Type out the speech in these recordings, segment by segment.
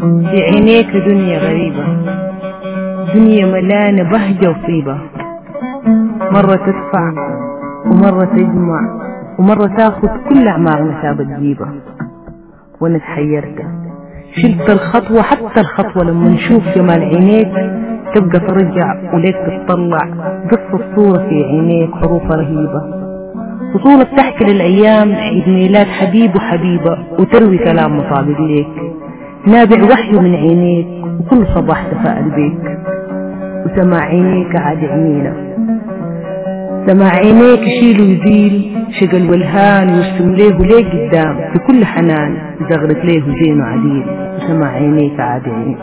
في عينيك دنيا غريبة دنيا ملانة بهجة وطيبة مرة تدفع ومرة تجمع ومرة تاخد كل أعمارنا سابت جيبة وأنا تحيرت شلت الخطوة حتى الخطوة لما نشوف جمال عينيك تبقى ترجع وليك تطلع قصة الصورة في عينيك حروفها رهيبة وصورة تحكي للأيام عيد ميلاد حبيب وحبيبة وتروي كلام مطابق ليك نابع وحي من عينيك وكل صباح تفائل بيك وسمع عينيك عاد عينينا سمع عينيك يشيل ويزيل شقل والهان ويرسم ليه وليه قدام في كل حنان يزغرت ليه زينه عديل وسمع عينيك عاد عينينا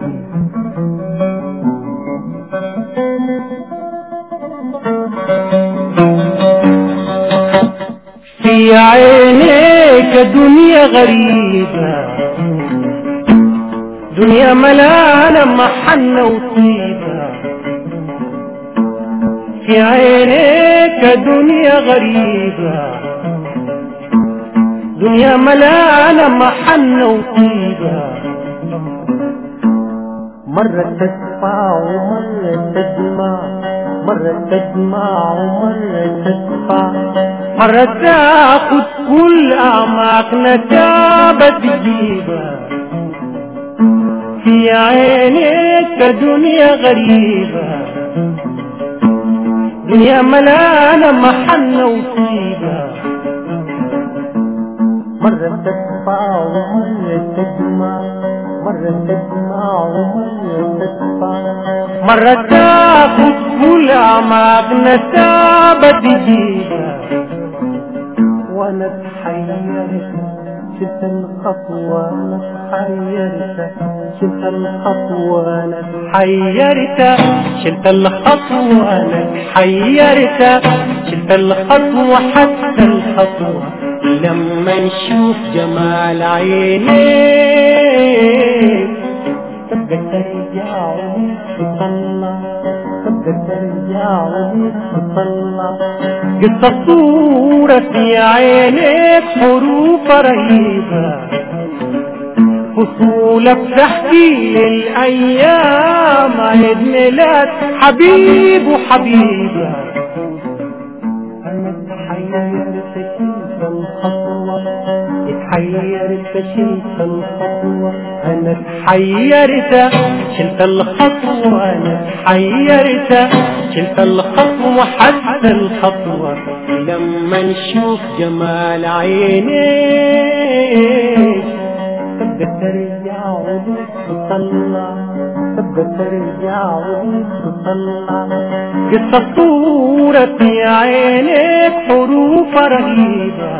في عينيك دنيا غريبة دنيا ملانة محنة وطيبة في عينيك دنيا غريبة دنيا ملانة محنة وطيبة مرة تدفع ومرة تدمع مرة تدمع ومرة تدفع مرة تاخد كل أعماقنا تابة تجيبها في عينيك دنيا غريبة دنيا ملانة محنة وطيبة مرة تدفع ومرة تدمع مرة تدمع ومرة تدفع مرة تاخد كل أعماقنا تابة تجيبها وانا اتحيرت شلت الخطوة انا اتحيرت شلت الخطوة انا اتحيرت شلت الخطوة انا اتحيرت شلت الخطوة حتى الخطوة لما نشوف جمال عينيك تبقى ترجع وتطلع تبقى ترجع وتطلع قصة صورة في عينيك حروف رهيبة فصولك تحكي الأيام عيد ميلاد حبيب وحبيبة أنا اتحيرت شلت الخطوة اتحيرت شلت الخطوة أنا اتحيرت شلت الخطوة أنا اتحيرت شلت الخطوة حتى الخطوة لما نشوف جمال عينيك تبقى ترجع وتطلع تبقى ترجع وتطلع قصة صورة في عينيك حروف رهيبة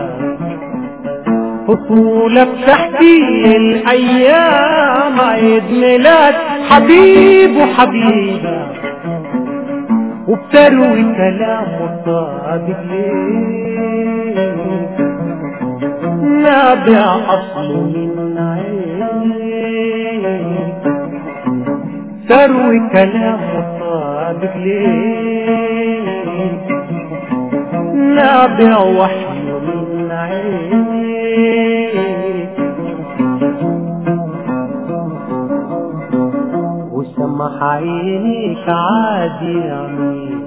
فصولك تحكي الأيام عيد ميلاد حبيب وحبيبة وبتروي كلام مصادق ليك نابع أصله من عينيك تروي كلام مصادق ليك نابع وحي من عينيك وسمح عينيك عادي عميك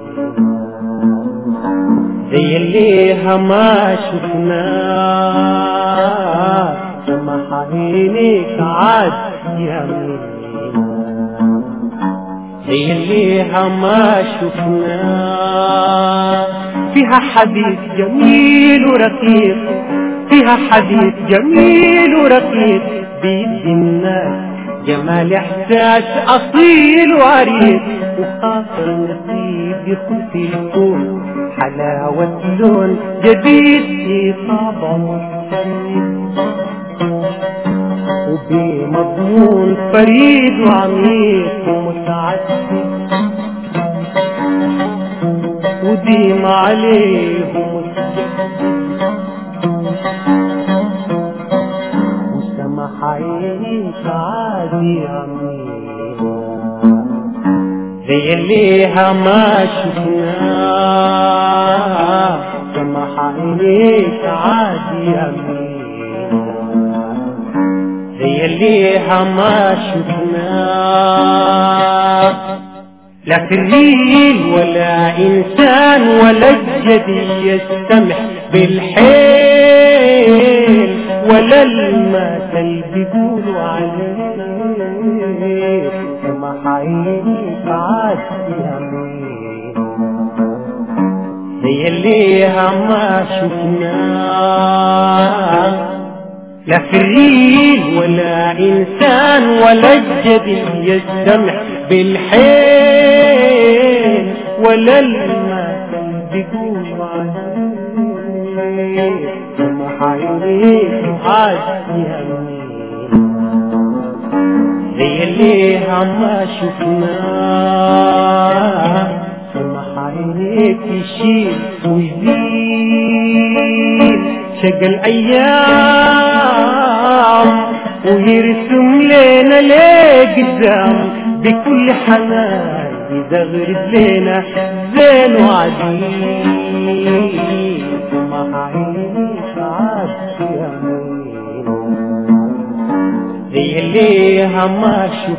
زي اللي ما شفناه سمح عينيك عادي عميك زي اللي ما شفناه فيها حديث جميل ورقيق فيها حديث جميل ورقيق بيدي الناس جمال احساس اصيل وعريق وخاطر نصيب يخفي الكون حلاوة لون جديد في طابع مختلف وبمضمون فريد وعميق ومتعدد وديم عليه وسمح عينيك عادي عميق زي اللي ما شفناه سمح عينيك عادي عميق زي اللي ليها ما شفناه لا في الريل ولا إنسان ولا الجدي يستمح بالحيل ولا المثل بيقولوا عليه كما حيك عاد يا مين هي اللي ما شفناه لا في الريل ولا إنسان ولا الجدي يستمع بالحيل ولا المثل بيقول عليه كما حيريك عاد يا مين هي اللي ما شفناه كما حيريك يشيل ويزيد شق الأيام ويرسم لنا لقدام بكل حنان يدغرد لنا زين وعديد ما حعيش عاد يا مين هي اللي ما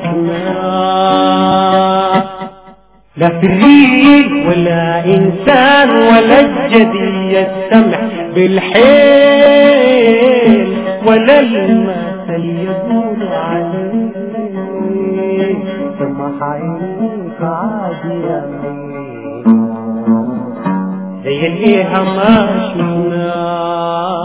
شفناه لا في الريق ولا إنسان ولا الجدي يستمع بالحيل ولا المثل يقول عليه ثم حيك عاد يا مين زي اللي ما شفناه